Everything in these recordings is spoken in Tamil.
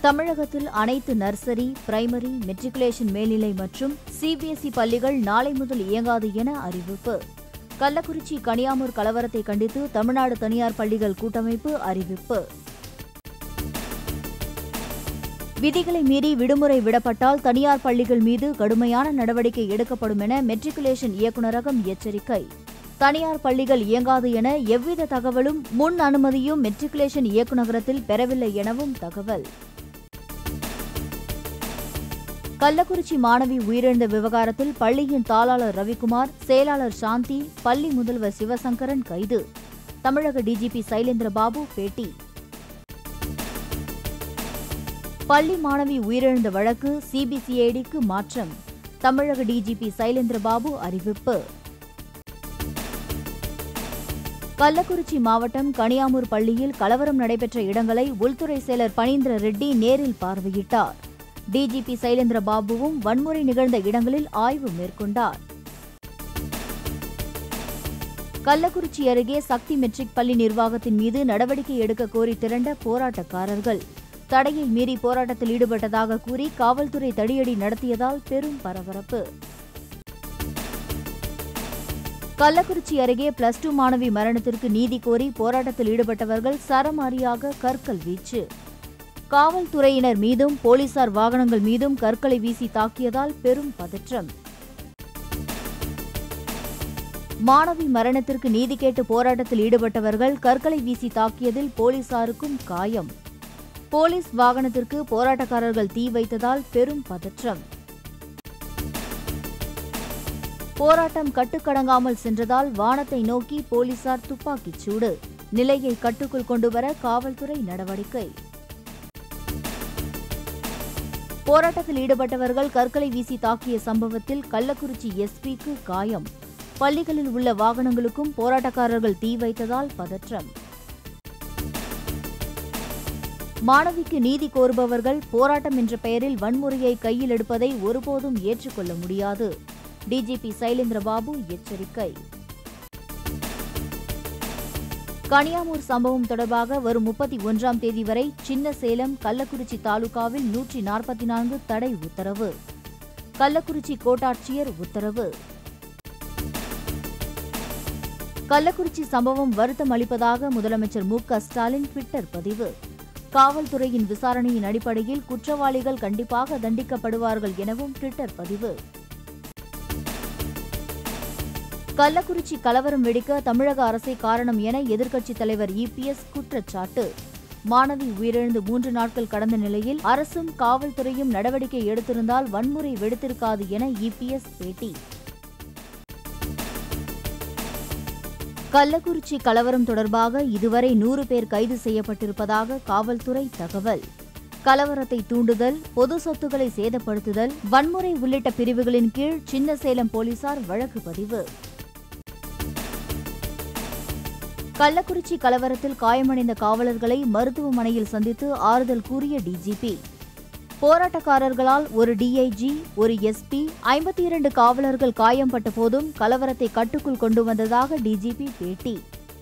தமிழகத்தில் அனைத்து நர்சரி பிரைமரி மெட்ரிகுலேஷன் மேல்நிலை மற்றும் சிபிஎஸ்இ பள்ளிகள் நாளை முதல் இயங்காது என அறிவிப்பு கள்ளக்குறிச்சி கனியாமூர் கலவரத்தை கண்டித்து தமிழ்நாடு தனியார் பள்ளிகள் கூட்டமைப்பு அறிவிப்பு விதிகளை மீறி விடுமுறை விடப்பட்டால் தனியார் பள்ளிகள் மீது கடுமையான நடவடிக்கை எடுக்கப்படும் என மெட்ரிகுலேஷன் இயக்குநரகம் எச்சரிக்கை தனியார் பள்ளிகள் இயங்காது என எவ்வித தகவலும் முன் அனுமதியும் மெட்ரிகுலேஷன் இயக்குநரகத்தில் பெறவில்லை எனவும் தகவல் கள்ளக்குறிச்சி மாணவி உயிரிழந்த விவகாரத்தில் பள்ளியின் தாளாளர் ரவிக்குமார் செயலாளர் சாந்தி பள்ளி முதல்வர் சிவசங்கரன் கைது தமிழக டிஜிபி சைலேந்திரபாபு பேட்டி பள்ளி மாணவி உயிரிழந்த வழக்கு சிபிசிஐடிக்கு மாற்றம் தமிழக டிஜிபி சைலேந்திரபாபு அறிவிப்பு கள்ளக்குறிச்சி மாவட்டம் கனியாமூர் பள்ளியில் கலவரம் நடைபெற்ற இடங்களை உள்துறை செயலர் பனீந்திர ரெட்டி நேரில் பார்வையிட்டார் டிஜிபி சைலேந்திரபாபுவும் வன்முறை நிகழ்ந்த இடங்களில் ஆய்வு மேற்கொண்டார் கள்ளக்குறிச்சி அருகே சக்தி மெட்ரிக் பள்ளி நிர்வாகத்தின் மீது நடவடிக்கை எடுக்க கோரி திரண்ட போராட்டக்காரர்கள் தடையை மீறி போராட்டத்தில் ஈடுபட்டதாக கூறி காவல்துறை தடியடி நடத்தியதால் பெரும் பரபரப்பு கள்ளக்குறிச்சி அருகே பிளஸ் டூ மாணவி மரணத்திற்கு நீதி கோரி போராட்டத்தில் ஈடுபட்டவர்கள் சரமாரியாக கற்கள் வீச்சு காவல்துறையினர் மீதும் போலீசார் வாகனங்கள் மீதும் கற்களை வீசி தாக்கியதால் பெரும் பதற்றம் மாணவி மரணத்திற்கு நீதி கேட்டு போராட்டத்தில் ஈடுபட்டவர்கள் கற்களை வீசி தாக்கியதில் போலீசாருக்கும் காயம் போலீஸ் வாகனத்திற்கு போராட்டக்காரர்கள் தீ வைத்ததால் பெரும் பதற்றம் போராட்டம் கட்டுக்கடங்காமல் சென்றதால் வானத்தை நோக்கி போலீசார் துப்பாக்கிச் சூடு நிலையை கட்டுக்குள் கொண்டுவர காவல்துறை நடவடிக்கை போராட்டத்தில் ஈடுபட்டவர்கள் கற்களை வீசி தாக்கிய சம்பவத்தில் கள்ளக்குறிச்சி எஸ்பிக்கு காயம் பள்ளிகளில் உள்ள வாகனங்களுக்கும் போராட்டக்காரர்கள் தீ வைத்ததால் பதற்றம் மாணவிக்கு நீதி கோருபவர்கள் போராட்டம் என்ற பெயரில் வன்முறையை கையில் எடுப்பதை ஒருபோதும் ஏற்றுக்கொள்ள முடியாது டிஜிபி சைலேந்திரபாபு எச்சரிக்கை கனியாமூர் சம்பவம் தொடர்பாக வரும் முப்பத்தி ஒன்றாம் தேதி வரை சின்ன சேலம் கள்ளக்குறிச்சி தாலுகாவில் நூற்றி நாற்பத்தி நான்கு தடை உத்தரவு கள்ளக்குறிச்சி கோட்டாட்சியர் உத்தரவு கள்ளக்குறிச்சி சம்பவம் வருத்தம் அளிப்பதாக முதலமைச்சர் மு க ஸ்டாலின் ட்விட்டர் பதிவு காவல்துறையின் விசாரணையின் அடிப்படையில் குற்றவாளிகள் கண்டிப்பாக தண்டிக்கப்படுவார்கள் எனவும் ட்விட்டர் பதிவு கள்ளக்குறிச்சி கலவரம் வெடிக்க தமிழக அரசே காரணம் என எதிர்க்கட்சித் தலைவர் இபிஎஸ் குற்றச்சாட்டு மாணவி உயிரிழந்து மூன்று நாட்கள் கடந்த நிலையில் அரசும் காவல்துறையும் நடவடிக்கை எடுத்திருந்தால் வன்முறை வெடித்திருக்காது என இபிஎஸ் பேட்டி கள்ளக்குறிச்சி கலவரம் தொடர்பாக இதுவரை நூறு பேர் கைது செய்யப்பட்டிருப்பதாக காவல்துறை தகவல் கலவரத்தை தூண்டுதல் பொது சொத்துக்களை சேதப்படுத்துதல் வன்முறை உள்ளிட்ட பிரிவுகளின் கீழ் சின்னசேலம் போலீசார் வழக்கு பதிவு கள்ளக்குறிச்சி கலவரத்தில் காயமடைந்த காவலர்களை மருத்துவமனையில் சந்தித்து ஆறுதல் கூறிய டிஜிபி போராட்டக்காரர்களால் ஒரு டிஐஜி ஒரு எஸ்பி ஐம்பத்தி இரண்டு காவலர்கள் காயம்பட்ட போதும் கலவரத்தை கட்டுக்குள் கொண்டு வந்ததாக டிஜிபி பேட்டி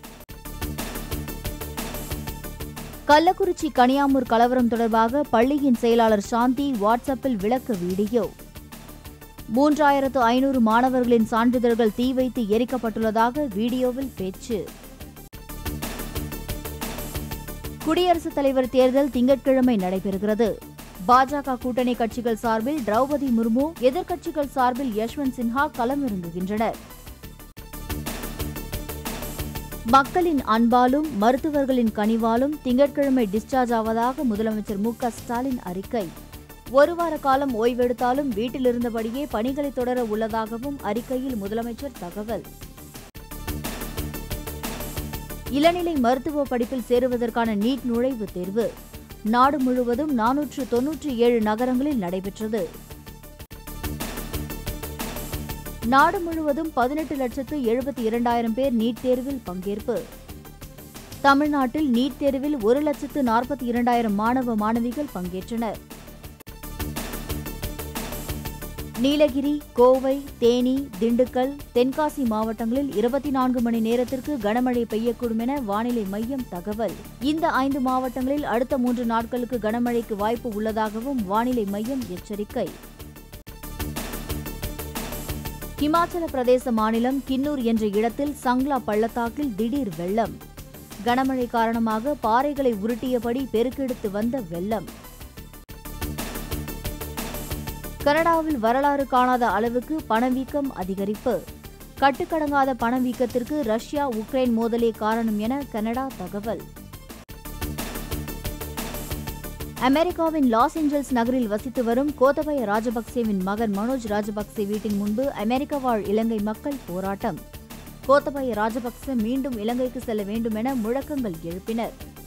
கள்ளக்குறிச்சி கனியாமூர் கலவரம் தொடர்பாக பள்ளியின் செயலாளர் சாந்தி வாட்ஸ்அப்பில் விளக்க வீடியோ மூன்றாயிரத்து ஐநூறு மாணவர்களின் சான்றிதழ்கள் தீ வைத்து எரிக்கப்பட்டுள்ளதாக வீடியோவில் பேச்சு குடியரசுத் தலைவர் தேர்தல் திங்கட்கிழமை நடைபெறுகிறது பாஜக கூட்டணி கட்சிகள் சார்பில் திரௌபதி முர்மு எதிர்க்கட்சிகள் சார்பில் யஷ்வந்த் சின்ஹா களமிறங்குகின்றனர் மக்களின் அன்பாலும் மருத்துவர்களின் கனிவாலும் திங்கட்கிழமை டிஸ்சார்ஜ் ஆவதாக முதலமைச்சர் மு க ஸ்டாலின் அறிக்கை ஒரு வார காலம் ஓய்வெடுத்தாலும் வீட்டில் இருந்தபடியே பணிகளை தொடர உள்ளதாகவும் அறிக்கையில் முதலமைச்சர் தகவல் இளநிலை மருத்துவ படிப்பில் சேருவதற்கான நீட் நுழைவுத் தேர்வு நாடு முழுவதும் நானூற்று தொன்னூற்றி ஏழு நகரங்களில் நடைபெற்றது நாடு முழுவதும் பதினெட்டு லட்சத்து எழுபத்தி இரண்டாயிரம் பேர் நீட் தேர்வில் பங்கேற்பு தமிழ்நாட்டில் நீட் தேர்வில் ஒரு லட்சத்து நாற்பத்தி இரண்டாயிரம் மாணவ மாணவிகள் பங்கேற்றனர் நீலகிரி கோவை தேனி திண்டுக்கல் தென்காசி மாவட்டங்களில் இருபத்தி நான்கு மணி நேரத்திற்கு கனமழை பெய்யக்கூடும் என வானிலை மையம் தகவல் இந்த ஐந்து மாவட்டங்களில் அடுத்த மூன்று நாட்களுக்கு கனமழைக்கு வாய்ப்பு உள்ளதாகவும் வானிலை மையம் எச்சரிக்கை இமாச்சல பிரதேச மாநிலம் கின்னூர் என்ற இடத்தில் சங்லா பள்ளத்தாக்கில் திடீர் வெள்ளம் கனமழை காரணமாக பாறைகளை உருட்டியபடி பெருக்கெடுத்து வந்த வெள்ளம் கனடாவில் வரலாறு காணாத அளவுக்கு பணவீக்கம் அதிகரிப்பு கட்டுக்கடங்காத பணவீக்கத்திற்கு ரஷ்யா உக்ரைன் மோதலே காரணம் என கனடா தகவல் அமெரிக்காவின் லாஸ் ஏஞ்சல்ஸ் நகரில் வசித்து வரும் கோத்தபய ராஜபக்சேவின் மகன் மனோஜ் ராஜபக்சே வீட்டின் முன்பு அமெரிக்க வாழ் இலங்கை மக்கள் போராட்டம் கோத்தபய ராஜபக்சே மீண்டும் இலங்கைக்கு செல்ல வேண்டும் என முழக்கங்கள் எழுப்பினர்